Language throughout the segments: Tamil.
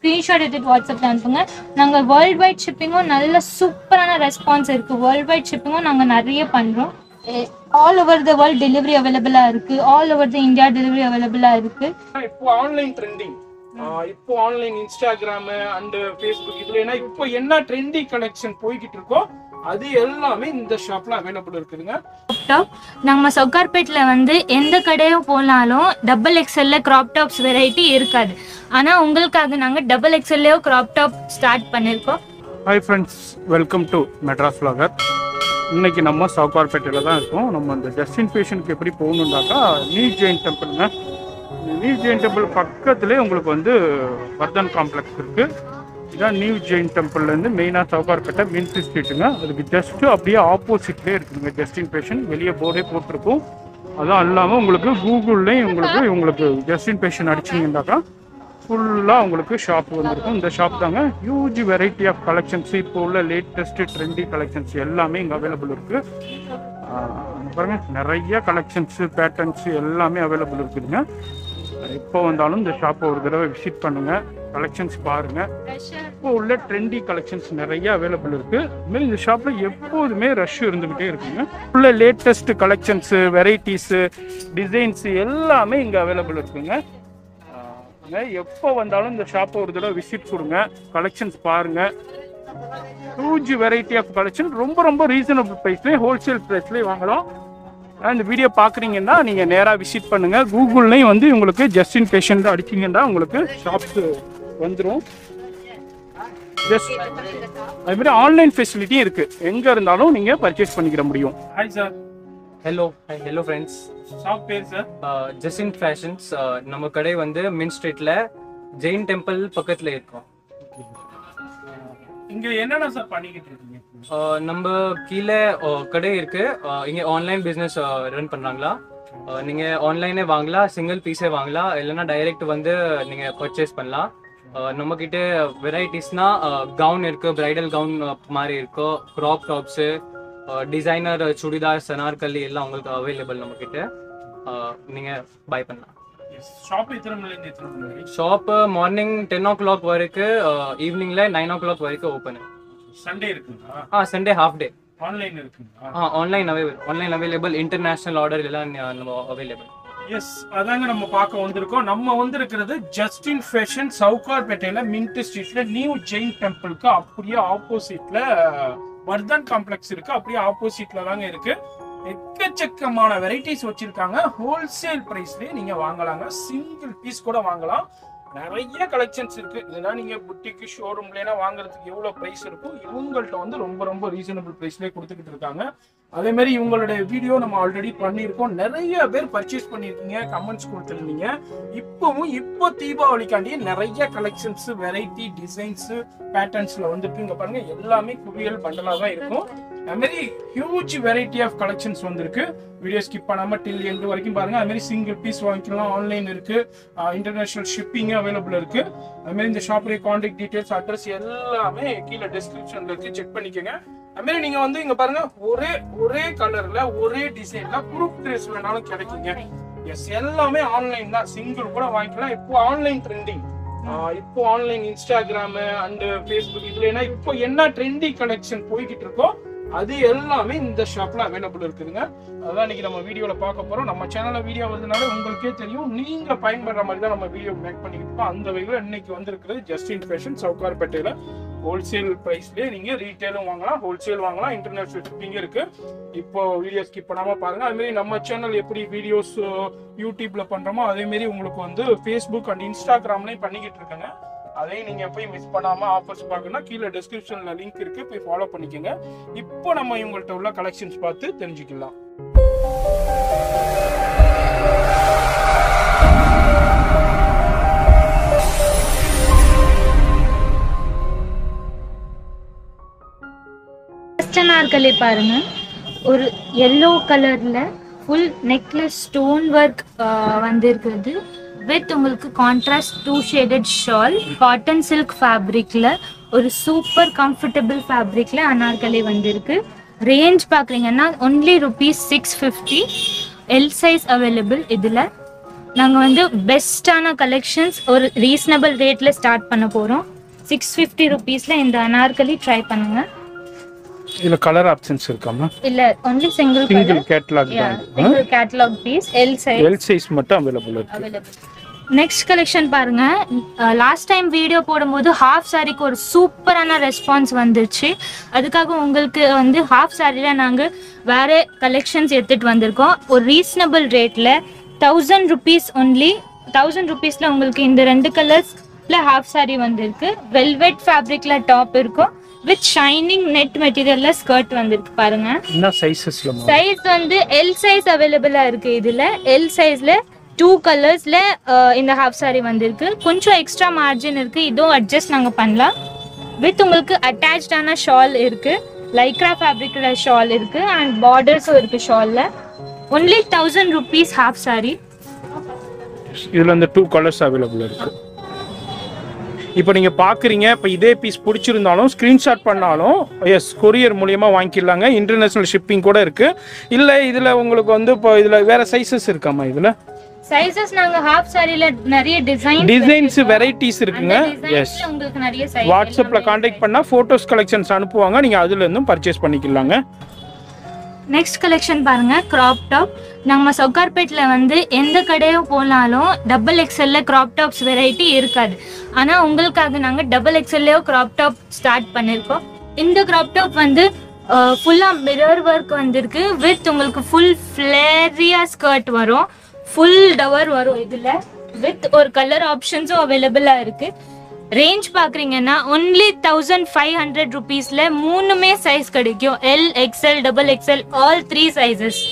ஸ்க்ரீன்ஷாட் எடுத்துட்டு வாட்ஸ்அப்பில் அனுப்புங்க நாங்கள் வேர்ல்ட் வைட் ஷிப்பிங்கும் நல்ல சூப்பரான ரெஸ்பான்ஸ் இருக்குது வேர்ல்ட் வைட் ஷிப்பிங்கும் நாங்கள் நிறைய பண்ணுறோம் all over the world delivery அவைலபிளாக இருக்குது all over the India delivery அவைலபிளாக இருக்குது இப்போ ஆன்லைன் ட்ரெண்டிங் இப்போ ஆன்லைன் இன்ஸ்டாகிராம் அண்ட் ஃபேஸ்புக் இதுல என்ன இப்போ என்ன ட்ரெண்டி கலெக்ஷன் போய்கிட்டு இருக்கோ அது எல்லாமே இந்த ஷாப்ல அவைலபிள் இருக்குதுங்க டாப் நம்ம சொக்கார்பேட்டில் வந்து எந்த கடையும் போனாலும் டபுள் எக்ஸ்எல்ல கிராப் டாப்ஸ் வெரைட்டி இருக்காது ஆனால் உங்களுக்காக நாங்கள் டபுள் எக்ஸ்எல்லையோ கிராப் டாப் ஸ்டார்ட் பண்ணியிருக்கோம் hi friends welcome to Madras vlogger இன்னைக்கு நம்ம சவுகார்பேட்டையில் தான் இருக்கோம் நம்ம இந்த ஜஸ்டின் ஃபேஷனுக்கு எப்படி போகணுன்னாக்கா நியூ ஜெயின் டெம்பிள்ங்க நியூ ஜெயின் டெம்பிள் பக்கத்துலேயே உங்களுக்கு வந்து வர்தன் காம்ப்ளெக்ஸ் இருக்குது இதான் நியூ ஜெயின் டெம்பிள்லேருந்து மெயினாக சவுகார்பேட்டை மின்சி ஸ்ட்ரீட்டுங்க அதுக்கு ஜஸ்ட்டு அப்படியே ஆப்போசிட்லேயே இருக்குதுங்க ஜஸ்டின் ஃபேஷன் வெளியே போர்டே போட்டிருக்கும் அதான் இல்லாமல் உங்களுக்கு கூகுள்லேயும் உங்களுக்கு உங்களுக்கு ஜஸ்டின் ஃபேஷன் அடிச்சிங்கன்னாக்கா ஃபுல்லாக உங்களுக்கு ஷாப் வந்திருக்கும் இந்த ஷாப் தாங்க ஹியூஜ் வெரைட்டி ஆஃப் கலெக்ஷன்ஸ் இப்போ உள்ள லேட்டஸ்ட் ட்ரெண்டி கலெக்ஷன்ஸ் எல்லாமே இங்கே அவைலபிள் இருக்கு ஆஹ் பாருங்க நிறைய கலெக்ஷன்ஸ் பேட்டர்ன்ஸ் எல்லாமே அவைலபிள் இருக்குதுங்க எப்போ வந்தாலும் இந்த ஷாப்பை ஒரு தடவை விசிட் பண்ணுங்க கலெக்ஷன்ஸ் பாருங்க இப்போ உள்ள ட்ரெண்டி கலெக்ஷன்ஸ் நிறைய அவைலபிள் இருக்கு இதுமாரி இந்த ஷாப்ல எப்போதுமே ரஷ் இருந்துகிட்டே இருக்குங்க உள்ள லேட்டஸ்ட் கலெக்ஷன்ஸ் வெரைட்டிஸ் டிசைன்ஸ் எல்லாமே இங்க அவைலபிள் இருக்குங்க ஆஹ் எப்போ வந்தாலும் இந்த ஷாப்பை ஒரு தடவை விசிட் கொடுங்க கலெக்ஷன்ஸ் பாருங்க ஹியூஜ் வெரைட்டி ஆஃப் கலெக்ஷன் ரொம்ப ரொம்ப ரீசனபிள் ப்ரைஸ்லேயே ஹோல்சேல் ப்ரைஸ்லேயே வாங்கலாம் ஆஹ் இந்த வீடியோ பார்க்குறீங்கன்னா நீங்கள் நேராக விசிட் பண்ணுங்கள் கூகுள்லேயும் வந்து உங்களுக்கு ஜஸ்டின் பேஷண்ட் அடிச்சிங்கன்னா உங்களுக்கு ஷாப்ஸ் வந்துடும் ஜஸ்ட் அது மாதிரி ஆன்லைன் ஃபெசிலிட்டியும் இருக்குது எங்கே இருந்தாலும் நீங்கள் பர்ச்சேஸ் பண்ணிக்கிற முடியும் hi sir hello hello friends shop பேர் சார் ஜஸ்டின் ஃபேஷன்ஸ் நம்ம கடை வந்து மின் ஸ்ட்ரீட்ல ஜெயின் டெம்பிள் பக்கத்துல இருக்கோம் இங்கே என்னென்ன சார் பண்ணிக்கிட்டு இருக்கீங்க Uh, நம்ம கீழே uh, கடை இருக்கு Uh, இங்க ஆன்லைன் பிசினஸ் ரன் பண்றாங்களா Uh, நீங்க ஆன்லைனே வாங்கலாம் சிங்கிள் பீஸே வாங்கலாம் இல்லைன்னா டைரக்ட் வந்து நீங்க பர்ச்சேஸ் பண்ணலாம் Uh, நம்ம கிட்ட வெரைட்டிஸ்னா கவுன் இருக்கு பிரைடல் கவுன் மாதிரி இருக்கு crop tops designer churidar Anarkali எல்லாம் உங்களுக்கு அவைலபிள் நம்ம கிட்ட Uh, நீங்க பை பண்ணலாம் ஷாப் எத்தனை மணிலேருந்து எத்தனை மணி வரைக்கும் shop morning ten o'clock வரைக்கும் ஈவினிங்ல நைன் ஓ கிளாக் வரைக்கும் ஓப்பன் சண்டே இருக்குங்களா ஆ சண்டே ஹாஃப் டே ஆன்லைன் இருக்குங்களா ஆ online available online available international order எல்லாம் ந- நம்ம அவைலபிள் எஸ் அதாங்க நம்ம பார்க்க வந்திருக்கோம் நம்ம வந்திருக்கிறது ஜஸ்டின் ஃபேஷன் சவுகார்பேட்டையில மின்ட் ஸ்ட்ரீட்ல நியூ ஜெயின் டெம்பிளுக்கு அப்படியே ஆப்போசிட்ல வர்தன் காம்ப்ளெக்ஸ் இருக்கு அப்படியே ஆப்போசிட்ல தாங்க இருக்கு எக்கச்சக்கமான வெரைட்டிஸ் வச்சிருக்காங்க ஹோல்சேல் பிரைஸ்லயே நீங்க வாங்கலாங்க சிங்கிள் பீஸ் கூட வாங்கலாம் நிறைய கலெக்ஷன்ஸ் இருக்கு இதெல்லாம் நீங்க புட்டிக்கு ஷோரூம்ல வாங்குறதுக்கு எவ்வளவு பிரைஸ் இருக்கும் இவங்கள்ட்ட வந்து ரொம்ப ரொம்ப ரீசனபிள் பிரைஸ்லயே கொடுத்துக்கிட்டு இருக்காங்க அதே மாதிரி இவங்களுடைய வீடியோ நம்ம ஆல்ரெடி பண்ணியிருக்கோம் நிறைய பேர் பர்ச்சேஸ் பண்ணியிருக்கீங்க கமெண்ட்ஸ் கொடுத்துருந்தீங்க இப்பவும் இப்போ தீபாவளிக்காண்டி நிறைய கலெக்ஷன்ஸ் வெரைட்டி டிசைன்ஸ் பேட்டர்ன்ஸ்ல வந்துருக்கு இங்க பாருங்க எல்லாமே குவியல் பண்டலா தான் இருக்கும் அது மாதிரி ஹியூஜ் வெரைட்டி ஆஃப் கலெக்ஷன்ஸ் வந்திருக்கு வீடியோ ஸ்கிப் பண்ணாம டில் எண்டு வரைக்கும் பாருங்க அது மாதிரி சிங்கிள் பீஸ் வாங்கிக்கலாம் ஆன்லைன் இருக்கு இன்டர்நேஷனல் ஷிப்பிங் அவைலபிள் இருக்கு அது மாதிரி இந்த ஷாப்புடைய கான்டாக்ட் டீடைல்ஸ் அட்ரஸ் எல்லாமே கீழே டிஸ்கிரிப்ஷன்ல இருக்கு செக் பண்ணிக்கோங்க அது மாதிரி நீங்க வந்து இங்க பாருங்க ஒரே ஒரே கலர்ல ஒரே டிசைன்ல குரூப் ட்ரெஸ் வேணாலும் கிடைக்குங்க எஸ் எல்லாமே ஆன்லைன் தான் சிங்கிள் கூட வாங்கிக்கலாம் இப்போ ஆன்லைன் ட்ரெண்டிங் இப்போ ஆன்லைன் இன்ஸ்டாகிராம் அண்ட் ஃபேஸ்புக் இதுல என்ன இப்போ என்ன ட்ரெண்டி கலெக்ஷன் போய்கிட்டு இருக்கோ அது எல்லாமே இந்த ஷாப்ல அவைலபிள் இருக்குதுங்க அதான் இன்னைக்கு நம்ம வீடியோல பார்க்க போறோம் நம்ம சேனல்ல வீடியோ வந்ததுனால உங்களுக்கே தெரியும் நீங்க பயன்படுற மாதிரி தான் நம்ம வீடியோ மேக் பண்ணிக்கிட்டு இருக்கோம் அந்த வகையில் இன்னைக்கு வந்திருக்கிறது ஜஸ்டின் ஃபேஷன் சவுகார்பேட்டையில ஹோல்சேல் பிரைஸ்லயே நீங்க ரீட்டைலும் வாங்கலாம் ஹோல்சேல் வாங்கலாம் இன்டர்நேஷனல் ஷிப்பிங் இருக்கு இப்போ வீடியோ ஸ்கிப் பண்ணாம பாருங்க அதே மாதிரி நம்ம சேனல் எப்படி வீடியோஸ் யூடியூப்ல பண்றோமோ அதே மாதிரி உங்களுக்கு வந்து ஃபேஸ்புக் அண்ட் இன்ஸ்டாகிராம்லயும் பண்ணிக்கிட்டு இருக்கேங்க அதையும் நீங்க போய் மிஸ் பண்ணாம ஆஃபர்ஸ் பார்க்கணும்னா கீழே டிஸ்கிரிப்ஷன்ல லிங்க் இருக்கு போய் ஃபாலோ பண்ணிக்கோங்க இப்போ நம்ம இவங்கள்ட்ட உள்ள கலெக்ஷன்ஸ் பார்த்து தெரிஞ்சுக்கலாம் வெஸ்டர்ன் ஆர்கலே பாருங்க ஒரு எல்லோ கலர்ல ஃபுல் நெக்லஸ் ஸ்டோன் ஒர்க் வந்திருக்குது வித் உங்களுக்கு contrast two shaded shawl cotton silk ஃபேப்ரிக்ல ஒரு சூப்பர் கம்ஃபர்டபுள் ஃபேப்ரிக்ல அனார்கலி வந்திருக்கு ரேஞ்ச் பார்க்குறீங்கன்னா only rupees six fifty L size available இதில் நாங்கள் வந்து பெஸ்ட்டான கலெக்ஷன்ஸ் ஒரு ரீசனபிள் ரேட்டில் ஸ்டார்ட் பண்ண போகிறோம் சிக்ஸ் ஃபிஃப்டி ருபீஸில் இந்த அனார்கலி ட்ரை பண்ணுங்கள் இதுல கலர் ஆப்ஷன்ஸ் இருக்காமா இல்லை ஒன்லி சிங்கிள் சிங்கிள் கேட்லாக் தான் single catalogue piece L size L size மட்டும் அவைலபிள் இருக்கு அவைலபிள் நெக்ஸ்ட் கலெக்ஷன் பாருங்க லாஸ்ட் டைம் வீடியோ போடும்போது ஹாஃப் சாரிக்கு ஒரு சூப்பரான ரெஸ்பான்ஸ் வந்துருச்சு அதுக்காக உங்களுக்கு வந்து ஹாஃப் சாரியில் நாங்கள் வேற கலெக்ஷன்ஸ் எடுத்துட்டு வந்திருக்கோம் ஒரு ரீசனபிள் ரேட்டில் தௌசண்ட் ருபீஸ் ஒன்லி தௌசண்ட் ருபீஸில் உங்களுக்கு இந்த ரெண்டு கலர்ஸ்ல ஹாஃப் சாரி வந்திருக்கு வெல்வெட் ஃபேப்ரிக்ல டாப் இருக்கும் வித் ஷைனிங் நெட் மெட்டீரியல்ல ஸ்கர்ட் வந்திருக்கு பாருங்க என்ன சைஸஸ்ல சைஸ் வந்து எல் சைஸ் அவைலபிளா இருக்கு இதுல எல் சைஸ்ல டூ கலர்ஸ்ல இந்த ஹாஃப் saree வந்திருக்கு கொஞ்சம் எக்ஸ்ட்ரா மார்ஜின் இருக்கு இதுவும் அட்ஜஸ்ட் நாங்க பண்ணலாம் வித் உங்களுக்கு அட்டாச்சான ஷால் இருக்கு லைக்ரா ஃபேப்ரிக்ல ஷால் இருக்கு அண்ட் பார்டர்ஸும் இருக்கு ஷால்ல only thousand rupees half saree இதுல இந்த டூ கலர்ஸ் அவைலபிள் இருக்கு இப்போ நீங்க பாக்குறீங்க இப்போ இதே பீஸ் பிடிச்சிருந்தாலும் ஸ்கிரீன்ஷாட் பண்ணாலும் எஸ் கொரியர் மூலியமா வாங்கிக்கலாங்க இன்டர்நேஷனல் ஷிப்பிங் கூட இருக்கு இல்ல இதுல உங்களுக்கு வந்து இப்போ இதுல வேற சைஸஸ் இருக்காமா இதுல சைஸஸ் நாங்க ஹாஃப் சாரில நிறைய டிசைன் டிசைன்ஸ் வெரைட்டிஸ் இருக்குங்க எஸ் உங்களுக்கு நிறைய சைஸ் வாட்ஸ்அப்ல காண்டாக்ட் பண்ணா போட்டோஸ் கலெக்ஷன்ஸ் அனுப்புவாங்க நீங்க அதுல இருந்தும் பர்ச்சேஸ் பண்ணிக்கலாங்க நெக்ஸ்ட் கலெக்ஷன் பாருங்க கிராப் டாப் நம்ம சொக்கார்பேட்டில் வந்து எந்த கடையும் போனாலும் டபுள் எக்ஸ்எல்ல கிராப் டாப்ஸ் வெரைட்டி இருக்காது ஆனால் உங்களுக்காக நாங்கள் டபுள் எக்ஸ்எல்லையோ கிராப் டாப் ஸ்டார்ட் பண்ணியிருக்கோம் இந்த கிராப் டாப் வந்து ஃபுல்லாக மிரர் ஒர்க் வந்திருக்கு வித் உங்களுக்கு ஃபுல் ஃப்ளேரியா ஸ்கர்ட் வரும் ஃபுல் டவர் வரும் இதில் வித் ஒரு கலர் ஆப்ஷன்ஸும் அவைலபிளாக இருக்குது ரேஞ்ச் பார்க்குறீங்கன்னா ஒன்லி தௌசண்ட் ஃபைவ் ஹண்ட்ரட் ருபீஸில் மூணுமே சைஸ் கிடைக்கும் L XL double XL all three sizes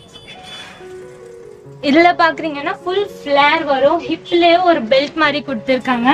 இதில் பார்க்குறீங்கன்னா ஃபுல் ஃப்ளேர் வரும் ஹிப்லேயே ஒரு பெல்ட் மாதிரி கொடுத்துருக்காங்க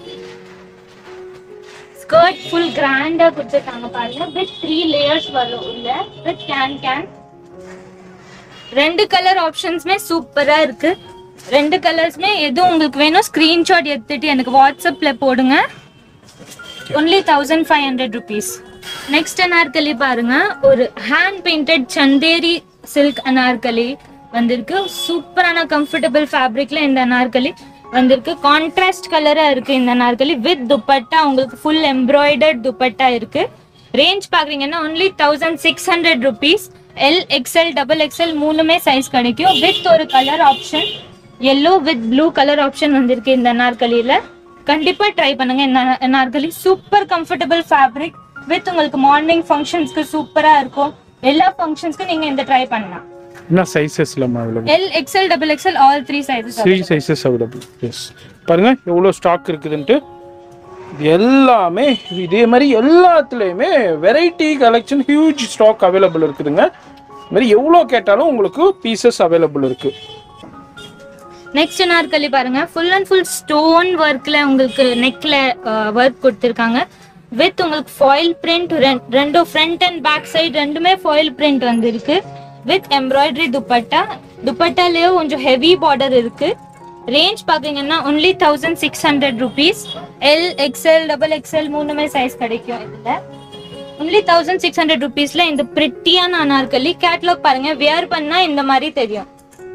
ஸ்கர்ட் ஃபுல் கிராண்டாக கொடுத்துருக்காங்க பாருங்க வித் த்ரீ லேயர்ஸ் வரும் உள்ள வித் கேன் கேன் ரெண்டு கலர் ஆப்ஷன்ஸ்மே சூப்பராக இருக்கு ரெண்டு கலர்ஸ்மே எது உங்களுக்கு வேணும் ஸ்க்ரீன்ஷாட் எடுத்துட்டு எனக்கு வாட்ஸ்அப்பில் போடுங்க only thousand five hundred rupees next anarkali பாருங்க ஒரு hand painted Chanderi silk anarkali வந்திருக்கு சூப்பரான கம்ஃபர்டபுள் ஃபேப்ரிக்ல இந்த அனார்கலி வந்திருக்கு கான்ட்ராஸ்ட் கலரா இருக்கு இந்த அனார்கலி வித் துப்பட்டா உங்களுக்கு ஃபுல் எம்ப்ராய்டர்ட் துப்பட்டா இருக்கு ரேஞ்ச் பாக்குறீங்கன்னா only thousand six hundred rupees L XL double XL மூணுமே சைஸ் கிடைக்கும் வித் ஒரு colour option yellow with blue colour option வந்திருக்கு இந்த அனார்கலியில கண்டிப்பா ட்ரை பண்ணுங்க இந்த anarkali super comfortable fabric with உங்களுக்கு மார்னிங் ஃபங்க்ஷன்ஸ்க்கு சூப்பரா இருக்கும் எல்லா ஃபங்க்ஷன்ஸ்க்கும் நீங்க இந்த ட்ரை பண்ணலாம் என்ன சைஸஸ்ல available L XL double XL all three sizes three sizes available yes பாருங்க எவ்வளோ ஸ்டாக் இருக்குதுன்ட்டு இது எல்லாமே இதே மாதிரி எல்லாத்துலேயுமே variety collection huge stock available இருக்குதுங்க இது மாதிரி எவ்வளோ கேட்டாலும் உங்களுக்கு பீசஸ் அவைலபிள் இருக்கு நெக்ஸ்ட் நாற்களி பாருங்க ஃபுல் அண்ட் ஃபுல் ஸ்டோன் ஒர்க்ல உங்களுக்கு நெக்ல ஒர்க் கொடுத்துருக்காங்க வித் உங்களுக்கு ஃபாயில் பிரிண்ட் ரெண்டும் ஃப்ரண்ட் அண்ட் பேக் சைடு ரெண்டுமே ஃபாயில் பிரிண்ட் வந்திருக்கு வித் எம்ப்ராய்டரி துப்பட்டா துப்பட்டாலேயே கொஞ்சம் ஹெவி பார்டர் இருக்கு ரேஞ்ச் பாத்தீங்கன்னா only thousand six hundred rupees L XL double XL மூணுமே சைஸ் கிடைக்கும் இதுல ஒன்லி தௌசண்ட் சிக்ஸ் ஹண்ட்ரட் ருபீஸ்ல இந்த பிரிட்டியான அனார்கலி கேட்லாக் பாருங்க வியர் பண்ணா இந்த மாதிரி தெரியும்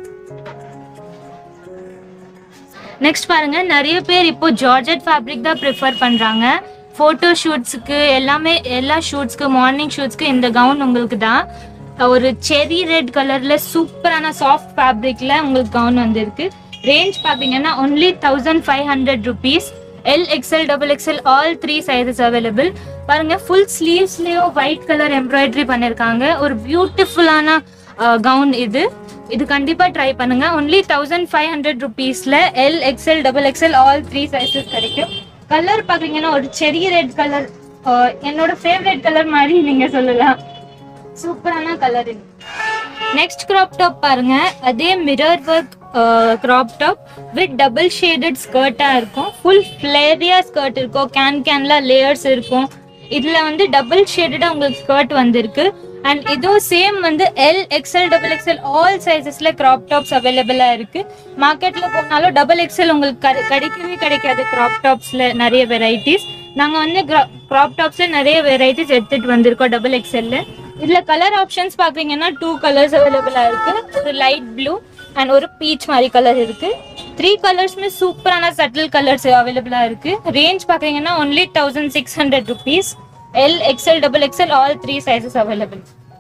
நெக்ஸ்ட் பாருங்க நிறைய பேர் இப்போ ஜார்ஜெட் ஃபேப்ரிக் தான் ப்ரிஃபர் பண்றாங்க ஃபோட்டோ ஷூட்ஸுக்கு எல்லாமே எல்லா ஷூட்ஸ்க்கு மார்னிங் ஷூட்ஸ்க்கு இந்த கவுன் உங்களுக்கு தான் ஒரு செரி ரெட் கலர்ல சூப்பரான சாஃப்ட் ஃபேப்ரிக்ல உங்களுக்கு கவுன் வந்திருக்கு ரேஞ்ச் பார்த்தீங்கன்னா only thousand five hundred rupees L XL double XL all three sizes available பாருங்க ஃபுல் ஸ்லீவ்ஸ்லயும் ஒயிட் கலர் எம்ப்ராய்டரி பண்ணிருக்காங்க ஒரு பியூட்டிஃபுல்லான கவுன் இது இது கண்டிப்பா ட்ரை பண்ணுங்க ஒன்லி தௌசண்ட் ஃபைவ் ஹண்ட்ரட் ருபீஸ்ல L XL double XL all three sizes கிடைக்கும் கலர் பாத்தீங்கன்னா ஒரு செரி ரெட் கலர் என்னோட ஃபேவரட் கலர் மாதிரி நீங்க சொல்லலாம் சூப்பரான கலர் இது நெக்ஸ்ட் கிராப் டாப் பாருங்க அதே mirror work crop top with double shaded ஸ்கர்ட்டா இருக்கும் ஃபுல் ஃபிளேரியா ஸ்கர்ட் இருக்கும் கேன் கேன்ல லேயர்ஸ் இருக்கும் இதுல வந்து டபுள் ஷேடடா உங்களுக்கு ஸ்கர்ட் வந்திருக்கு அண்ட் இதுவும் சேம் வந்து L XL double XL all சைஸஸ்ல கிராப் டாப்ஸ் அவைலபிளா இருக்கு மார்க்கெட்ல போனாலும் டபுள் எக்ஸ்எல் உங்களுக்கு கிடை- கிடைக்கவே கிடைக்காது கிராப் டாப்ஸ்ல நிறைய வெரைட்டிஸ் நாங்க வந்து கிராப் டாப்ஸ்ல நிறைய வெரைட்டிஸ் எடுத்துட்டு வந்திருக்கோம் டபுள் எக்ஸ்எல்ல இதுல கலர் ஆப்ஷன்ஸ் பாக்குறீங்கன்னா டூ கலர்ஸ் அவைலபிளா இருக்கு ஒரு லைட் ப்ளூ அண்ட் ஒரு பீச் மாதிரி கலர் இருக்கு த்ரீ கலர்ஸ்மே சூப்பரான சட்டில் கலர்ஸ் அவைலபிளாக இருக்கு ரேஞ்ச் பார்க்குறீங்கன்னா only thousand six hundred rupees L XL double XL all three sizes available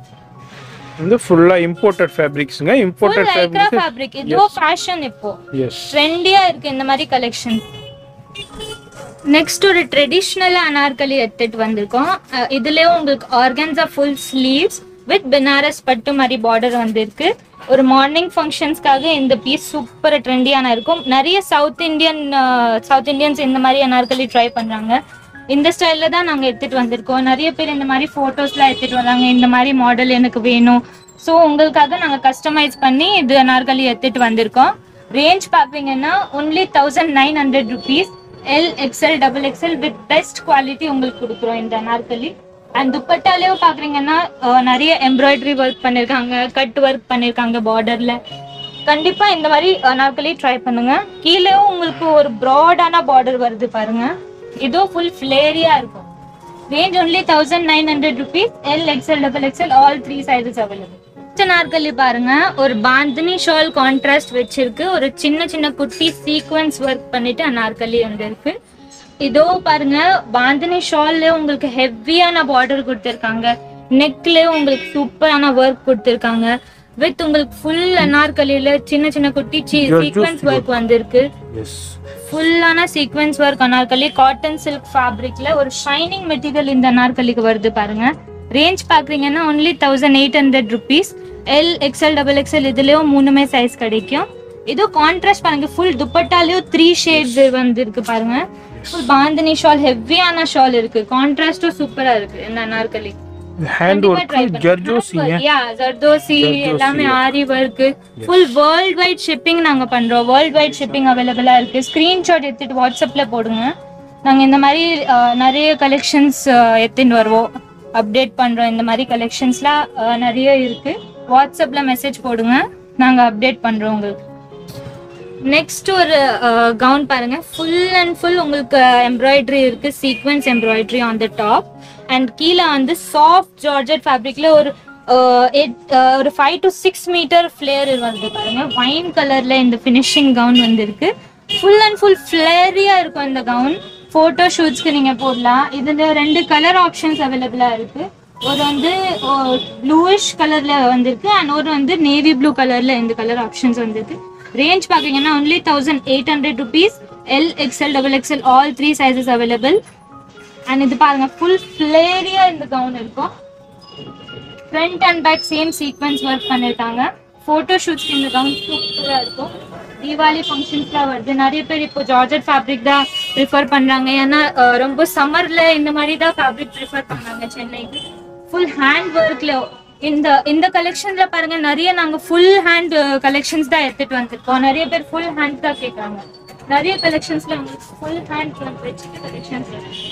வந்து ஃபுல்லா இம்போர்ட்டட் ஃபேப்ரிக்ஸ்ங்க full imported lycra fabrics fabric இதுவோ ஃபேஷன் இப்போ எஸ் ட்ரெண்டியா இருக்கு இந்த மாதிரி கலெக்ஷன் நெக்ஸ்ட் ஒரு ட்ரெடிஷ்னல் அனார்கலி எடுத்துட்டு வந்திருக்கோம் அஹ் இதுலயும் உங்களுக்கு organza full sleeves with Banaras பட்டு மாதிரி பார்டர் வந்திருக்கு ஒரு மார்னிங் ஃபங்க்ஷன்ஸ்க்காக இந்த பீஸ் சூப்பர் ட்ரெண்டியான இருக்கும் நிறைய சவுத் இந்தியன் சவுத் இந்தியன்ஸ் இந்த மாதிரி அனார்கலி ட்ரை பண்றாங்க இந்த ஸ்டைல்ல தான் நாங்க எடுத்துட்டு வந்திருக்கோம் நிறைய பேர் இந்த மாதிரி போட்டோஸ்லாம் எடுத்துட்டு வராங்க இந்த மாதிரி மாடல் எனக்கு வேணும் ஸோ உங்களுக்காக நாங்க கஸ்டமைஸ் பண்ணி இது அனார்கலி எடுத்துட்டு வந்திருக்கோம் ரேஞ்ச் பார்ப்பீங்கன்னா only thousand nine hundred rupees L XL double XL with best quality உங்களுக்கு கொடுக்குறோம் இந்த அனார்கலி அண்ட் துப்பட்டாலேயும் பார்க்குறீங்கன்னா நிறைய எம்ப்ராய்டரி ஒர்க் பண்ணியிருக்காங்க கட் ஒர்க் பண்ணியிருக்காங்க பார்டரில் கண்டிப்பா இந்த மாதிரி அனார்கலி ட்ரை பண்ணுங்க கீழேயும் உங்களுக்கு ஒரு ப்ராடான பார்டர் வருது பாருங்க இதுவும் ஃபுல் ஃபிளேரியா இருக்கும் range only thousand nine hundred rupees L XL double XL all three sizes available நாற்கலி பாருங்க ஒரு பாந்தினி ஷால் கான்ட்ராஸ்ட் வச்சிருக்கு ஒரு சின்ன சின்ன குட்டி சீக்வன்ஸ் ஒர்க் பண்ணிட்டு அனார்கலி வந்து இருக்கு இதோ பாருங்க பாந்தினி ஷால்ல உங்களுக்கு ஹெவியான பார்டர் கொடுத்துருக்காங்க நெக்ல உங்களுக்கு சூப்பரான ஒர்க் கொடுத்துருக்காங்க வித் உங்களுக்கு ஃபுல் அனார்கலியில சின்ன சின்ன குட்டி சீக்வன்ஸ் ஒர்க் வந்திருக்கு எஸ் ஃபுல்லான sequins work anarkali cotton silk ஃபேப்ரிக்ல ஒரு ஷைனிங் மெட்டீரியல் இந்த அனார்கலிக்கு வருது பாருங்க ரேஞ்ச் பாக்குறீங்கன்னா only thousand eight hundred rupees L XL double XL இதுலயும் மூணுமே சைஸ் கிடைக்கும் இது கான்ட்ராஸ்ட் பாருங்க ஃபுல் துப்பட்டாலையும் த்ரீ ஷேட்ஸ் வந்திருக்கு பாருங்க ஃபுல் பாந்தினி ஷால் ஹெவியான ஷால் இருக்கு கான்ட்ராஸ்டும் சூப்பரா இருக்கு இந்த அனார்கலி ஹேண்ட் ஒர்க் ஜர்ஜோசிங்க யா ஜர்தோசி எல்லாமே aari work full world wide shipping நாங்க பண்றோம் வேர்ல்ட் வைட் ஷிப்பிங் அவைலபிளா இருக்கு ஸ்கிரீன்ஷாட் எடுத்துட்டு வாட்ஸ்அப்ல போடுங்க நாங்க இந்த மாதிரி அஹ், நிறைய கலெக்ஷன்ஸ் எடுத்துட்டு வருவோம் அப்டேட் பண்றோம் இந்த மாதிரி கலெக்ஷன்ஸ்லாம் நிறைய இருக்கு வாட்ஸ்அப்ல மெசேஜ் போடுங்க நாங்க அப்டேட் பண்றோம் உங்களுக்கு நெக்ஸ்ட் ஒரு கவுன் பாருங்க ஃபுல் அண்ட் ஃபுல் உங்களுக்கு எம்ப்ராய்டரி இருக்கு sequins embroidery on the top and கீழே வந்து சாஃப்ட் ஜார்ஜெட் ஃபேப்ரிக்ல ஒரு அஹ், eight- அஹ், ஒரு five to six metre flare வந்து பாருங்க வைன் கலர்ல இந்த ஃபினிஷிங் கவுன் வந்திருக்கு ஃபுல் அண்ட் ஃபுல் ஃபிளேரியா இருக்கும் இந்த கவுன் ஃபோட்டோ ஷூட்ஸ்க்கு நீங்க போடலாம் இதுல ரெண்டு கலர் ஆப்ஷன்ஸ் அவைலபிளா இருக்கு ஒரு வந்து ப்ளூயிஷ் கலர்ல வந்திருக்கு அண்ட் ஒரு வந்து நேவி ப்ளூ கலர்ல இந்த கலர் ஆப்ஷன்ஸ் வந்திருக்கு ரேஞ்ச் பாத்தீங்கன்னா only thousand eight hundred rupees L XL double XL all three sizes available and இது பாருங்க ஃபுல் ஃபிளேரியா இந்த கவுன் இருக்கும் front and back same sequins work பண்ணிருக்காங்க ஃபோட்டோ ஷூட்ஸ்க்கு இந்த கவுன் சூப்பராக இருக்கும் தீபாவளி ஃபங்க்ஷன்ஸ்லாம் வருது நிறைய பேர் இப்போ ஜார்ஜட் ஃபேப்ரிக் தான் ப்ரிஃபர் பண்ணுறாங்க ஏன்னா அஹ், ரொம்ப சம்மரில் இந்த மாதிரி தான் ஃபேப்ரிக் ப்ரிஃபர் பண்ணாங்க சென்னைக்கு ஃபுல் ஹேண்ட் ஒர்க்கில் இந்த இந்த கலெக்ஷன்ல பாருங்க நிறைய நாங்க ஃபுல் ஹேண்ட் கலெக்ஷன்ஸ் தான் எடுத்துட்டு வந்திருக்கோம் நிறைய பேர் ஃபுல் ஹேண்ட் தான் கேட்குறாங்க நிறைய கலெக்ஷன்ஸ்ல உங்களுக்கு ஃபுல் ஹேண்ட் வச்சுட்டு கலெக்ஷன்ஸ்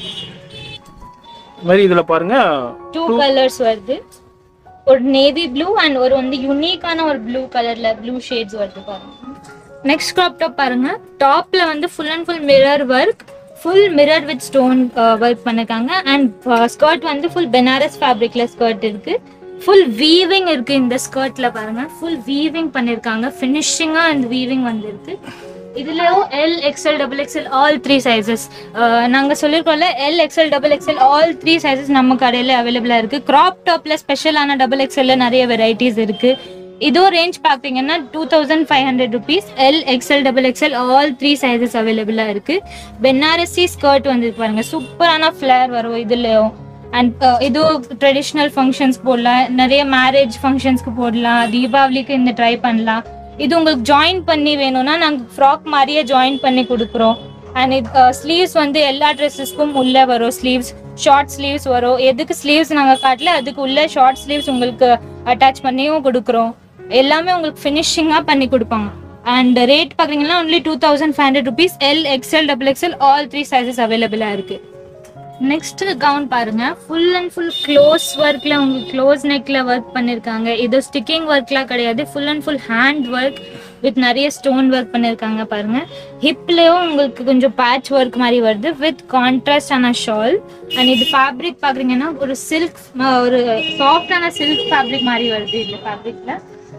மாதிரி இதுல பாருங்க டூ கலர்ஸ் வருது ஒரு நேவி ப்ளூ அண்ட் ஒரு வந்து யூனிக்கான ஒரு ப்ளூ கலர்ல ப்ளூ ஷேட்ஸ் வருது பாருங்க நெக்ஸ்ட் கிராப் டாப் பாருங்க டாப்ல வந்து full and full mirror work full mirror with stone work பண்ணிருக்காங்க அண்ட் ஸ்கர்ட் வந்து ஃபுல் பெனாரஸ் ஃபேப்ரிக்ல ஸ்கர்ட் இருக்கு ஃபுல் வீவிங் இருக்கு இந்த ஸ்கர்ட்ல பாருங்க ஃபுல் வீவிங் பண்ணிருக்காங்க ஃபினிஷிங்கா அந்த வீவிங் வந்திருக்கு இதுலயும் L XL double XL all three sizes நாங்க சொல்லிருக்கோம்ல L XL double XL all three sizes நம்ம கடையில அவைலபிளா இருக்கு கிராப் டாப்ல ஸ்பெஷலான டபுள் எக்ஸ்எல்ல நிறைய வெரைட்டிஸ் இருக்கு இதோ ரேஞ்ச் பாத்தீங்கன்னா two thousand five hundred rupees L XL double XL all three sizes அவைலபிளா இருக்கு பெனாரசி ஸ்கர்ட் வந்து பாருங்க சூப்பரான ஃபிளேர் வரும் இதுலயும் அண்ட் இது ட்ரெடிஷ்னல் ஃபங்க்ஷன்ஸ் போடலாம் நிறைய மேரேஜ் ஃபங்க்ஷன்ஸ்க்கு போடலாம் தீபாவளிக்கு இந்த ட்ரை பண்ணலாம் இது உங்களுக்கு ஜாயின் பண்ணி வேணும்னா நாங்கள் ஃப்ராக் மாதிரியே ஜாயின் பண்ணி கொடுக்குறோம் அண்ட் இது ஸ்லீவ்ஸ் வந்து எல்லா ட்ரெஸ்ஸஸ்க்கும் உள்ளே வரும் ஸ்லீவ்ஸ் ஷார்ட் ஸ்லீவ்ஸ் வரும் எதுக்கு ஸ்லீவ்ஸ் நாங்கள் காட்டல அதுக்கு உள்ள ஷார்ட் ஸ்லீவ்ஸ் உங்களுக்கு அட்டாச் பண்ணியும் கொடுக்குறோம் எல்லாமே உங்களுக்கு ஃபினிஷிங்காக பண்ணி கொடுப்பாங்க அண்ட் ரேட் பார்க்குறீங்கன்னா only two thousand five hundred rupees L XL double XL all three sizes அவைலபிளாக இருக்குது நெக்ஸ்ட் கவுன் பாருங்க ஃபுல் அண்ட் ஃபுல் க்ளோஸ் ஒர்க்ல உங்களுக்கு க்ளோஸ் நெக்ல ஒர்க் பண்ணிருக்காங்க இது ஸ்டிக்கிங் ஒர்க்லாம் கிடையாது full and full hand work with நிறைய ஸ்டோன் ஒர்க் பண்ணிருக்காங்க பாருங்க ஹிப்லயும் உங்களுக்கு கொஞ்சம் பேட்ச் ஒர்க் மாதிரி வருது வித் கான்ட்ராஸ்ட் ஆன ஷால் அண்ட் இது ஃபேப்ரிக் பாக்குறீங்கன்னா ஒரு சில்க் ஒரு சாஃப்டான சில்க் ஃபேப்ரிக் மாதிரி வருது இந்த ஃபேப்ரிக்ல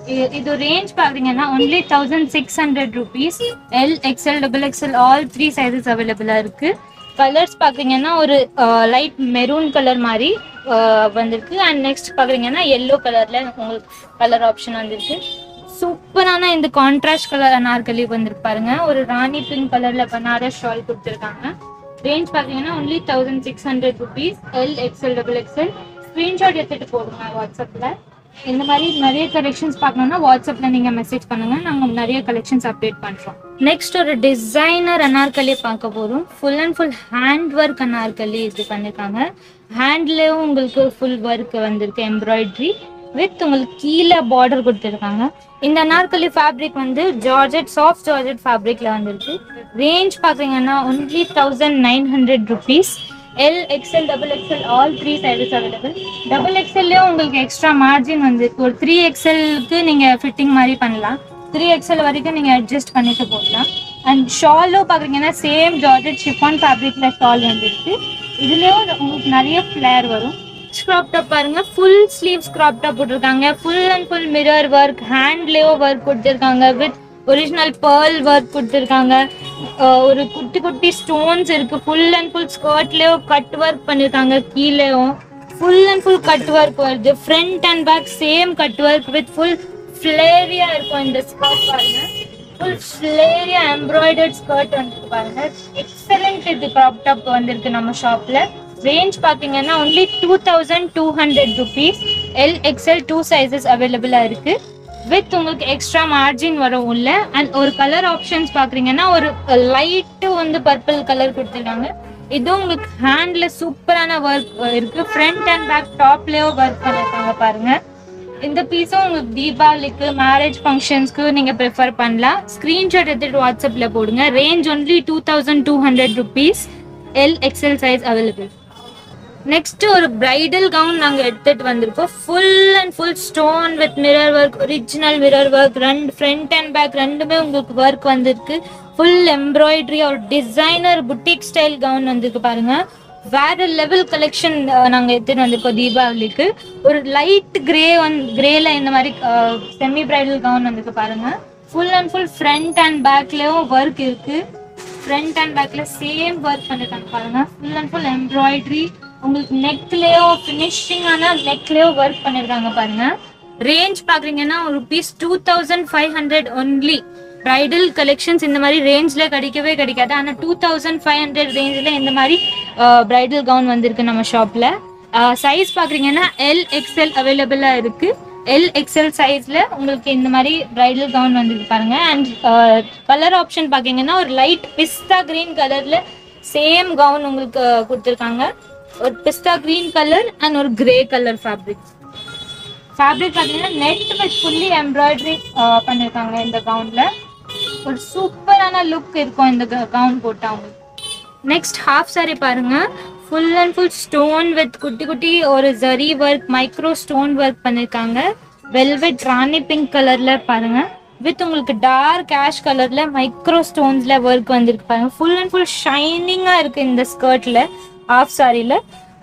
இ- இது ரேஞ்ச் பாத்தீங்கன்னா only thousand six hundred rupees L XL double XL all three sizes அவைலபிளா இருக்கு கலர்ஸ் பாத்தீங்கன்னா ஒரு லைட் மெரூன் கலர் மாதிரி அஹ், வந்திருக்கு அண்ட் நெக்ஸ்ட் பாக்குறீங்கன்னா எல்லோ கலர்ல உங்களுக்கு கலர் ஆப்ஷன் வந்திருக்கு சூப்பரான இந்த கான்ட்ராஸ்ட் கலர் அனார்கலி வந்திருக்கு பாருங்க ஒரு ராணி பிங்க் கலர்ல பனாரஸ் ஷால் கொடுத்துருக்காங்க ரேஞ்ச் பாத்தீங்கன்னா only thousand six hundred rupees L XL double XL screenshot எடுத்துட்டு போடுங்க வாட்ஸ்அப்ல இந்த மாதிரி நிறைய கலெக்ஷன்ஸ் பார்க்கணும்னா வாட்ஸ்அப்ல நீங்க மெசேஜ் பண்ணுங்க நாங்க நிறைய கலெக்ஷன்ஸ் அப்டேட் பண்றோம் நெக்ஸ்ட் ஒரு டிசைனர் அனார்கலி பார்க்க போறோம் full and full hand work anarkali இது பண்ணிருக்காங்க ஹேண்ட்லயும் உங்களுக்கு ஃபுல் ஒர்க் வந்திருக்கு எம்ப்ராய்டரி வித் உங்களுக்கு கீழே பார்டர் கொடுத்துருக்காங்க இந்த அனார்கலி ஃபேப்ரிக் வந்து ஜார்ஜெட் சாஃப்ட் ஜார்ஜெட் ஃபேப்ரிக்ல வந்திருக்கு ரேஞ்ச் பாத்தீங்கன்னா only thousand nine hundred rupees L XL double XL all three sizes available double எக்ஸ்எல்லையும் உங்களுக்கு எக்ஸ்ட்ரா மார்ஜின் வந்து ஒரு த்ரீ எக்ஸ்எல்க்கு நீங்க ஃபிட்டிங் மாதிரி பண்ணலாம் த்ரீ எக்ஸ்எல் வரைக்கும் நீங்க அட்ஜஸ்ட் பண்ணிட்டு போடலாம் அண்ட் ஷாலும் பாக்குறீங்கன்னா சேம் ஜார்ஜெட் ஷிஃபான் ஃபேப்ரிக்ல ஷால் வந்துருக்கு இதுலயும் உங்களுக்கு நிறைய ஃபிளேர் வரும் ஸ்க்ராப் டாப் பாருங்க ஃபுல் ஸ்லீவ் ஸ்க்ராப் டாப் போட்டிருக்காங்க full and full mirror work ஹேண்ட்லயோ ஒர்க் கொடுத்துருக்காங்க வித் ஒரிஜினல் பேர்ல் ஒர்க் கொடுத்துருக்காங்க அஹ் ஒரு குட்டி குட்டி ஸ்டோன்ஸ் இருக்கு ஃபுல் அண்ட் ஃபுல் ஸ்கர்ட்லயோ கட் ஒர்க் பண்ணிருக்காங்க கீழேயும் full and full cut work வருது front and back same cut work with full ஃபிளேரியா இருக்கும் இந்த ஸ்கர்ட் பாருங்க ஃபுல் ஃபிளேரியா எம்ப்ராய்டர்ட் ஸ்கர்ட் வந்துருக்கு பாருங்க எக்ஸலண்ட் இது கிராப் டாப் வந்திருக்கு நம்ம ஷாப்ல ரேஞ்ச் பாத்தீங்கன்னா only two thousand two hundred rupees L XL two sizes அவைலபிளா இருக்கு வித் உங்களுக்கு எக்ஸ்ட்ரா மார்ஜின் வரும் உள்ள அண்ட் ஒரு கலர் ஆப்ஷன்ஸ் பாக்குறீங்கன்னா ஒரு லைட்டு வந்து பர்பிள் கலர் கொடுத்துருக்காங்க இதுவும் உங்களுக்கு ஹேண்ட்ல சூப்பரான ஒர்க் இருக்கு ஃப்ரண்ட் அண்ட் பேக் டாப்லயோ ஒர்க் பண்ணிருக்காங்க பாருங்க இந்த பீஸும் உங்களுக்கு தீபாவளிக்கு மேரேஜ் ஃபங்க்ஷன்ஸ்க்கு நீங்க ப்ரிஃபர் பண்ணலாம் ஸ்கிரீன்ஷாட் எடுத்துட்டு வாட்ஸ்அப்ல போடுங்க range only two thousand two hundred rupees L XL size available next ஒரு பிரைடல் கவுன் நாங்க எடுத்துட்டு வந்திருக்கோம் full and full stone with mirror work original mirror work ரெண்டு ஃப்ரண்ட் அண்ட் பேக் ரெண்டுமே உங்களுக்கு ஒர்க் வந்திருக்கு ஃபுல் எம்ப்ராய்டரி ஒரு டிசைனர் புட்டிக் ஸ்டைல் கவுன் வந்திருக்கு பாருங்க வேற லெவல் கலெக்ஷன் நாங்க எடுத்துட்டு வந்திருக்கோம் தீபாவளிக்கு ஒரு லைட் கிரே ஒன் கிரேல இந்த மாதிரி செமி பிரைடல் கவுன் வந்திருக்கு பாருங்க full and full front and பேக்லயும் ஒர்க் இருக்கு ஃப்ரண்ட் அண்ட் பேக்ல சேம் ஒர்க் பண்ணிருக்காங்க பாருங்க ஃபுல் அண்ட் ஃபுல் எம்ப்ராய்டரி உங்களுக்கு நெக்லயோ ஃபினிஷிங்கான நெக்லயோ ஒர்க் பண்ணிருக்காங்க பாருங்க ரேஞ்ச் பாக்குறீங்கன்னா rupees two thousand five hundred only bridal collections இந்த மாதிரி ரேஞ்ச்ல கிடைக்கவே கிடைக்காது ஆனா டூ தௌசண்ட் ஃபைவ் ஹண்ட்ரட் ரேஞ்ச்ல இந்த மாதிரி பிரைடல் கவுன் வந்திருக்கு நம்ம ஷாப்ல சைஸ் பாக்குறீங்கன்னா எல் எக்ஸ்எல் அவைலபிளா இருக்கு எல் எக்ஸ்எல் சைஸ்ல உங்களுக்கு இந்த மாதிரி பிரைடல் கவுன் வந்திருக்கு பாருங்க அண்ட் கலர் ஆப்ஷன் பாத்தீங்கன்னா ஒரு லைட் பிஸ்தா கிரீன் கலர்ல சேம் கவுன் உங்களுக்கு அஹ், கொடுத்திருக்காங்க ஒரு பிஸ்தா கிரீன் கலர் அண்ட் ஒரு கிரே கலர் ஃபேப்ரிக் ஃபேப்ரிக் பார்த்தீங்கன்னா நெட் வித் ஃபுல்லி எம்ப்ராய்டரி பண்ணியிருக்காங்க இந்த கவுன்ல ஒரு சூப்பரான லுக் இருக்கும் இந்த கவுன் போட்டா உங்களுக்கு நெக்ஸ்ட் ஹாஃப் saree பாருங்க full and full stone with குட்டி குட்டி ஒரு zari work micro stone work பண்ணிருக்காங்க வெல்வெட் ராணி பிங்க் கலர்ல பாருங்க வித் உங்களுக்கு டார்க் ஆஷ் கலர்ல மைக்ரோ ஸ்டோன்ஸ்ல ஒர்க் வந்திருக்கு பாருங்க ஃபுல் அண்ட் ஃபுல் ஷைனிங்கா இருக்கு இந்த ஸ்கர்ட்ல ஹாஃப் சாரில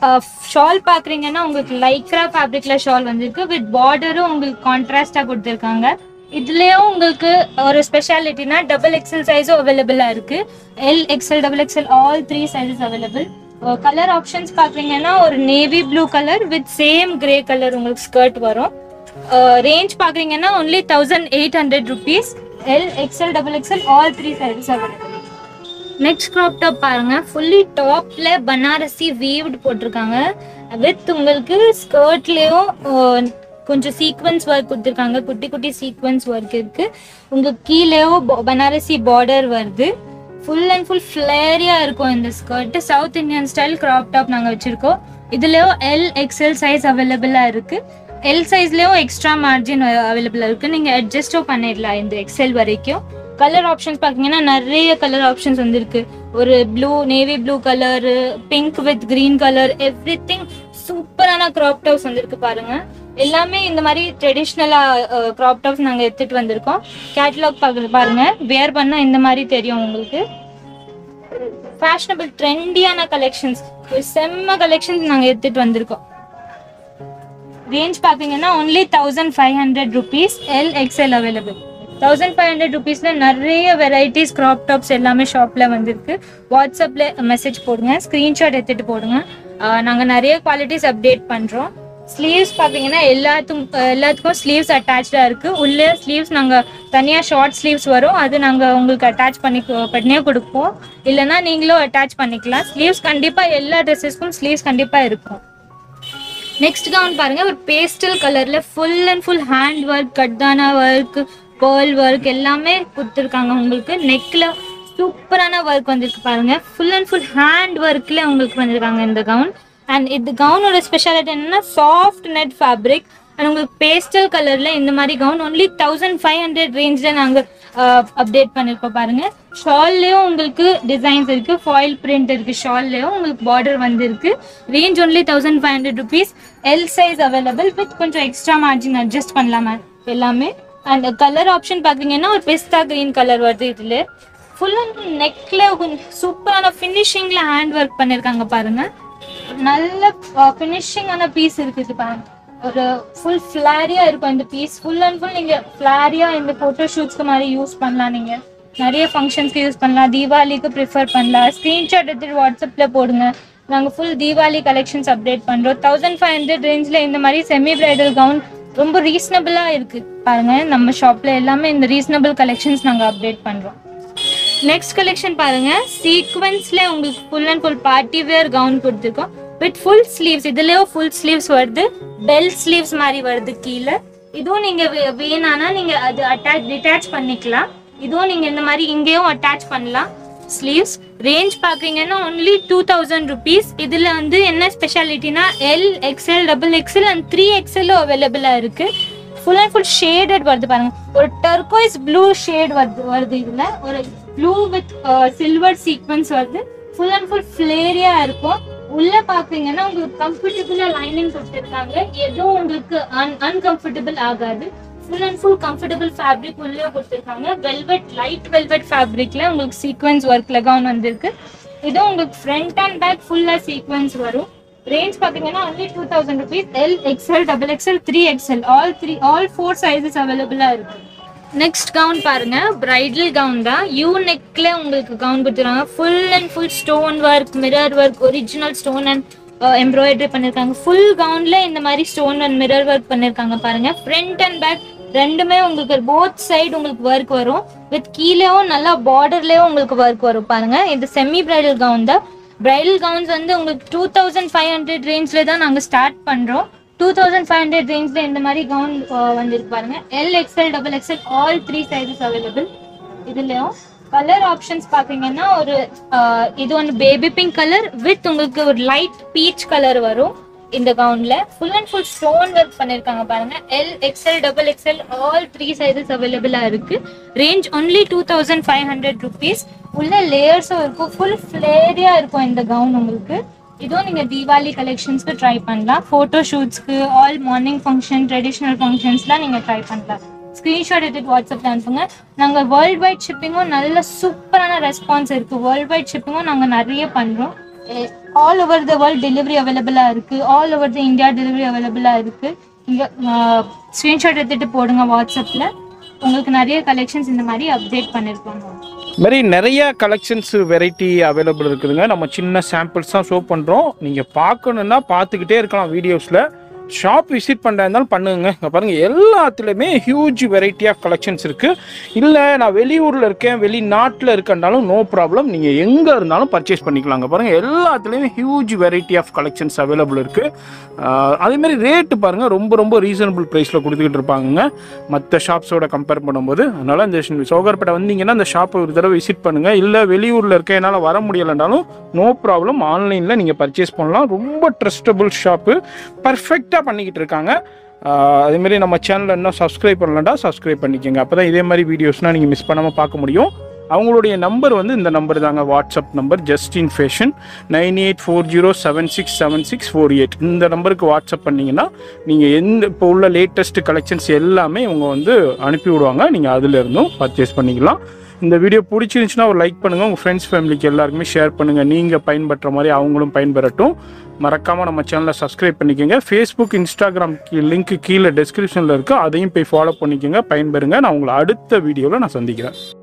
ஷால் பாக்குறீங்கன்னா உங்களுக்கு லைக்ரா ஃபேப்ரிக்ல ஷால் வந்திருக்கு வித் பார்டரும் உங்களுக்கு கான்ட்ராஸ்டா கொடுத்துருக்காங்க இதுலயும் உங்களுக்கு ஒரு ஸ்பெஷாலிட்டினா டபுள் எக்ஸல் சைஸும் அவைலபிளா இருக்கு L XL double XL all three sizes available colour options பாக்குறீங்கன்னா ஒரு navy blue colour with same grey colour உங்களுக்கு ஸ்கர்ட் வரும் ரேஞ்ச் பாக்குறீங்கன்னா only thousand eight hundred rupees L XL double XL all three sizes available next crop top பாருங்க ஃபுல்லி டாப்ல பனாரசி வீவ்டு போட்டிருக்காங்க வித் உங்களுக்கு ஸ்கர்ட்லயும் கொஞ்சம் சீக்வன்ஸ் ஒர்க் கொடுத்துருக்காங்க குட்டி குட்டி சீக்வன்ஸ் ஒர்க் இருக்கு உங்களுக்கு கீழேயும் ப- பனாரசி பார்டர் வருது ஃபுல் அண்ட் ஃபுல் ஃபிளேரியா இருக்கும் இந்த skirt south Indian style crop top நாங்க வச்சிருக்கோம் இதுலயும் எல் எக்ஸ்எல் சைஸ் அவைலபிளா இருக்கு எல் சைஸ்லயும் எக்ஸ்ட்ரா மார்ஜின் அவைலபிளா இருக்கு நீங்க அட்ஜஸ்டும் பண்ணிடலாம் இந்த எக்ஸ்எல் வரைக்கும் கலர் ஆப்ஷன்ஸ் பாத்தீங்கன்னா நிறைய கலர் ஆப்ஷன்ஸ் வந்திருக்கு ஒரு blue navy blue colour pink with green colour everything சூப்பரான கிராப் டாப்ஸ் வந்திருக்கு பாருங்க எல்லாமே இந்த மாதிரி ட்ரெடிஷ்னலா கிராப் டாப்ஸ் நாங்க எடுத்துட்டு வந்திருக்கோம் கேட்டலாக் பாருங்க வேர் பண்ணா இந்த மாதிரி தெரியும் உங்களுக்கு ஃபேஷனபிள் ட்ரெண்டியான கலெக்ஷன்ஸ் ஒரு செம்ம கலெக்ஷன்ஸ் நாங்க எடுத்துட்டு வந்திருக்கோம் ரேஞ்ச் பார்த்தீங்கன்னா only thousand five hundred rupees L XL available thousand five hundred ருபீஸில் நிறைய வெரைட்டிஸ் க்ராப் டாப்ஸ் எல்லாமே ஷாப்பில் வந்திருக்கு வாட்ஸ்அப்பில் மெசேஜ் போடுங்க ஸ்க்ரீன்ஷாட் எடுத்துகிட்டு போடுங்க நாங்கள் நிறைய குவாலிட்டிஸ் அப்டேட் பண்ணுறோம் ஸ்லீவ்ஸ் பார்த்தீங்கன்னா எல்லாத்துக்கும் எல்லாத்துக்கும் ஸ்லீவ்ஸ் அட்டாச்சாக இருக்குது உள்ளே ஸ்லீவ்ஸ் நாங்கள் தனியாக ஷார்ட் ஸ்லீவ்ஸ் வரும் அது நாங்கள் உங்களுக்கு அட்டாச் பண்ணி பண்ணியே கொடுப்போம் இல்லைன்னா நீங்களும் அட்டாச் பண்ணிக்கலாம் ஸ்லீவ்ஸ் கண்டிப்பாக எல்லா ட்ரெஸ்ஸஸ்க்கும் ஸ்லீவ்ஸ் கண்டிப்பாக இருக்கும் நெக்ஸ்ட் கவுன் பாருங்க ஒரு பேஸ்டல் கலர்ல full and full hand work கட்தானா ஒர்க் பேர்ல் ஒர்க் எல்லாமே கொடுத்துருக்காங்க உங்களுக்கு நெக்ல சூப்பரான ஒர்க் வந்திருக்கு பாருங்க ஃபுல் அண்ட் ஃபுல் ஹேண்ட் ஒர்க்ல உங்களுக்கு வந்திருக்காங்க இந்த கவுன் அண்ட் இது கவுனோட ஸ்பெஷாலிட்டி என்னன்னா சாஃப்ட் நெட் ஃபேப்ரிக் அண்ட் உங்களுக்கு பேஸ்டல் கலர்ல இந்த மாதிரி gown only thousand five hundred ரேஞ்சில் நாங்கள் அப்டேட் பண்ணியிருக்கோம் பாருங்க ஷால்லையும் உங்களுக்கு டிசைன்ஸ் இருக்கு ஃபாயில் பிரிண்ட் இருக்கு ஷால்லையும் உங்களுக்கு பார்டர் வந்திருக்கு range only thousand five hundred rupees L size available with கொஞ்சம் எக்ஸ்ட்ரா மார்ஜின் அட்ஜஸ்ட் பண்ணலாமா எல்லாமே அண்ட் கலர் ஆப்ஷன் பார்த்தீங்கன்னா ஒரு பெஸ்டா கிரீன் கலர் வருது இதில் ஃபுல் அண்ட் நெக்ல சூப்பரான ஃபினிஷிங்ல ஹேண்ட் ஒர்க் பண்ணியிருக்காங்க பாருங்க நல்ல ஃபினிஷிங்கான பீஸ் இருக்குது பாருங்க ஒரு ஃபுல் ஃபிளாரியா இருக்கும் இந்த பீஸ் ஃபுல் அண்ட் ஃபுல் நீங்க ஃபிளாரியா இந்த போட்டோ ஷூட்ஸ்க்கு மாதிரி யூஸ் பண்ணலாம் நீங்க நிறைய ஃபங்க்ஷன்ஸ்க்கு யூஸ் பண்ணலாம் தீபாவளிக்கு ப்ரிஃபர் பண்ணலாம் ஸ்க்ரீன்ஷாட் எடுத்துட்டு வாட்ஸ்அப்ல போடுங்க நாங்கள் ஃபுல் தீபாவளி கலெக்ஷன்ஸ் அப்டேட் பண்றோம் தௌசண்ட் ஃபைவ் ஹண்ட்ரட் ரேஞ்சில் இந்த மாதிரி செமி பிரைடல் கவுன் ரொம்ப ரீசனபிளா இருக்கு பாருங்க நம்ம ஷாப்ல எல்லாமே இந்த ரீசனபிள் கலெக்ஷன்ஸ் நாங்கள் அப்டேட் பண்றோம் நெக்ஸ்ட் கலெக்ஷன் பாருங்க சீக்வன்ஸ்ல உங்களுக்கு full and full party wear gown கொடுத்துருக்கோம் வித் ஃபுல் ஸ்லீவ்ஸ் இதுலயும் ஃபுல் ஸ்லீவ்ஸ் வருது பெல் ஸ்லீவ்ஸ் மாதிரி வருது கீழே இதுவும் நீங்க வே- வேணானா நீங்க அது அட்டாச் டிட்டாச் பண்ணிக்கலாம் இதுவும் நீங்க இந்த மாதிரி இங்கேயும் அட்டாச் பண்ணலாம் ஸ்லீவ்ஸ் ரேஞ்ச் பாக்குறீங்கன்னா ஒன்லி டூ தௌசண்ட் ருபீஸ் இதுல வந்து என்ன ஸ்பெஷாலிட்டினா L XL double XL and three எக்ஸ்எல்லும் அவைலபிளா இருக்கு ஃபுல் அண்ட் ஃபுல் ஷேடட் வருது பாருங்க ஒரு டர்கோய்ஸ் ப்ளூ ஷேட் வருது வருது இதுல ஒரு ப்ளூ வித் சில்வர் சீக்வன்ஸ் வருது ஃபுல் அண்ட் ஃபுல் ஃபிளேரியா இருக்கும் உள்ள பாக்குறீங்கன்னா உங்களுக்கு கம்ஃபர்டபுளா லைனிங் கொடுத்துருக்காங்க எதுவும் உங்களுக்கு அன் அன்கம்ஃபர்டபுள் ஆகாது full and full comfortable fabric உள்ளே கொடுத்துருக்காங்க வெல்வெட் லைட் வெல்வெட் ஃபேப்ரிக்ல உங்களுக்கு சீக்வன்ஸ் ஒர்க்ல கவுன் வந்திருக்கு இதுவும் உங்களுக்கு ஃப்ரண்ட் அண்ட் பேக் ஃபுல்லா சீக்வன்ஸ் வரும் ரேஞ்ச் பாத்தீங்கன்னா only two thousand rupees L XL double XL three XL all three all four sizes அவைலபிளா இருக்கு நெக்ஸ்ட் கவுன் பாருங்க பிரைடல் கவுன் தான் யூ நெக்ல உங்களுக்கு கவுன் கொடுத்துருக்காங்க full and full stone work mirror work original stone and embroidery பண்ணிருக்காங்க ஃபுல் கவுன்ல இந்த மாதிரி ஸ்டோன் அண்ட் மிரர் ஒர்க் பண்ணிருக்காங்க பாருங்க ஃப்ரண்ட் அண்ட் பேக் ரெண்டுமே உங்களுக்கு போத் சைடு உங்களுக்கு ஒர்க் வரும் வித் கீழேவும் நல்லா பார்டர்லயும் உங்களுக்கு ஒர்க் வரும் பாருங்க இது செமி பிரைடல் கவுன் தான் பிரைடல் கவுன்ஸ் வந்து உங்களுக்கு டூ தௌசண்ட் ஃபைவ் ஹண்ட்ரட் ரேஞ்சில் தான் நாங்கள் ஸ்டார்ட் பண்ணுறோம் டூ தௌசண்ட் ஃபைவ் ஹண்ட்ரட் ரேஞ்சில் இந்த மாதிரி கவுன் வந்திருக்கு பாருங்க L XL double XL all three sizes available இதுலயும் கலர் ஆப்ஷன்ஸ் பாத்தீங்கன்னா ஒரு ஆஹ், இது ஒன்று பேபி பிங்க் கலர் வித் உங்களுக்கு ஒரு லைட் பீச் கலர் வரும் இந்த கவுன்ல full and full stone work பண்ணிருக்காங்க பாருங்க L XL double XL all three sizes அவைலபிளா இருக்கு range only two thousand five hundred rupees உள்ள லேயர்ஸும் இருக்கும் ஃபுல் ஃபிளேரியா இருக்கும் இந்த கவுன் உங்களுக்கு இதுவும் நீங்க தீபாவளி கலெக்ஷன்ஸ்க்கு ட்ரை பண்ணலாம் ஃபோட்டோ ஷூட்ஸ்க்கு ஆல் மார்னிங் ஃபங்க்ஷன் ட்ரெடிஷ்னல் ஃபங்க்ஷன்ஸ்லாம் நீங்க ட்ரை பண்ணலாம் ஸ்க்ரீன்ஷாட் எடுத்துட்டு வாட்ஸ்அப்ல அனுப்புங்க நாங்கள் வேர்ல்ட் வைட் ஷிப்பிங்கும் நல்ல சூப்பரான ரெஸ்பான்ஸ் இருக்கு வேர்ல்ட் வைட் ஷிப்பிங்கும் நாங்கள் நிறைய பண்றோம் all over the world delivery அவைலபிளா இருக்கு all over the India delivery அவைலபிளா இருக்கு நீங்க ஸ்க்ரீன்ஷாட் எடுத்துட்டு போடுங்க வாட்ஸ்அப்ல உங்களுக்கு நிறைய கலெக்ஷன்ஸ் இந்த மாதிரி அப்டேட் பண்ணிருப்பாங்க மாதிரி நிறைய கலெக்ஷன்ஸ் வெரைட்டி அவைலபிள் இருக்குதுங்க நம்ம சின்ன சாம்பிள்ஸ் தான் ஷோ பண்ணுறோம் நீங்கள் பார்க்கணுன்னா பார்த்துக்கிட்டே இருக்கலாம் வீடியோஸில் ஷாப் விசிட் பண்ணுறா இருந்தாலும் பண்ணுங்க இங்கே பாருங்கள் எல்லாத்துலேயுமே ஹியூஜ் வெரைட்டி ஆஃப் கலெக்ஷன்ஸ் இருக்குது இல்லை நான் வெளியூரில் இருக்கேன் வெளிநாட்டில் இருக்கேன்னாலும் நோ ப்ராப்ளம் நீங்கள் எங்கே இருந்தாலும் பர்ச்சேஸ் பண்ணிக்கலாங்க பாருங்கள் எல்லாத்துலேயுமே huge variety of collections available இருக்குது அதேமாதிரி ரேட்டு பாருங்கள் ரொம்ப ரொம்ப ரீசனபிள் ப்ரைஸில் கொடுத்துக்கிட்டு இருப்பாங்க மற்ற ஷாப்ஸோட கம்பேர் பண்ணும்போது அதனால் இந்த சோகர்பேட்டை வந்தீங்கன்னா இந்த ஷாப்பை ஒரு தடவை விசிட் பண்ணுங்கள் இல்லை வெளியூரில் இருக்க என்னால் வர முடியலைனாலும் நோ ப்ராப்ளம் ஆன்லைனில் நீங்கள் பர்ச்சேஸ் பண்ணலாம் ரொம்ப ட்ரஸ்டபுள் ஷாப்பு பர்ஃபெக்டாக பண்ணிக்கிட்டு இருக்காங்க ஆஹ் அதேமாரி நம்ம சேனலை இன்னும் சப்ஸ்கிரைப் பண்ணலண்டா சப்ஸ்கிரைப் பண்ணிக்கோங்க அப்போ தான் இதே மாதிரி வீடியோஸ்னால் நீங்கள் மிஸ் பண்ணாமல் பார்க்க முடியும் அவங்களுடைய நம்பர் வந்து இந்த நம்பர் தாங்க WhatsApp number Justin fashion nine eight four zero seven six seven six four eight இந்த நம்பருக்கு வாட்ஸ்அப் பண்ணிங்கன்னா நீங்கள் எந்த இப்போ உள்ள லேட்டஸ்ட் கலெக்ஷன்ஸ் எல்லாமே இவங்க வந்து அனுப்பி விடுவாங்க நீங்கள் அதில் இருந்தும் பர்ச்சேஸ் பண்ணிக்கலாம் இந்த வீடியோ பிடிச்சிருந்துச்சுன்னா ஒரு லைக் பண்ணுங்கள் உங்கள் ஃப்ரெண்ட்ஸ் ஃபேமிலிக்கு எல்லாருக்குமே ஷேர் பண்ணுங்கள் நீங்கள் பயன்பெற்ற மாதிரி அவங்களும் பயன்பெறட்டும் மறக்காமல் நம்ம சேனலை சப்ஸ்கிரைப் பண்ணிக்கோங்க ஃபேஸ்புக் இன்ஸ்டாகிராம் லிங்க் கீழே டெஸ்கிரிப்ஷனில் இருக்குது அதையும் போய் ஃபாலோ பண்ணிக்கோங்க பயன்பெறுங்க நான் உங்களை அடுத்த வீடியோவில் நான் சந்திக்கிறேன்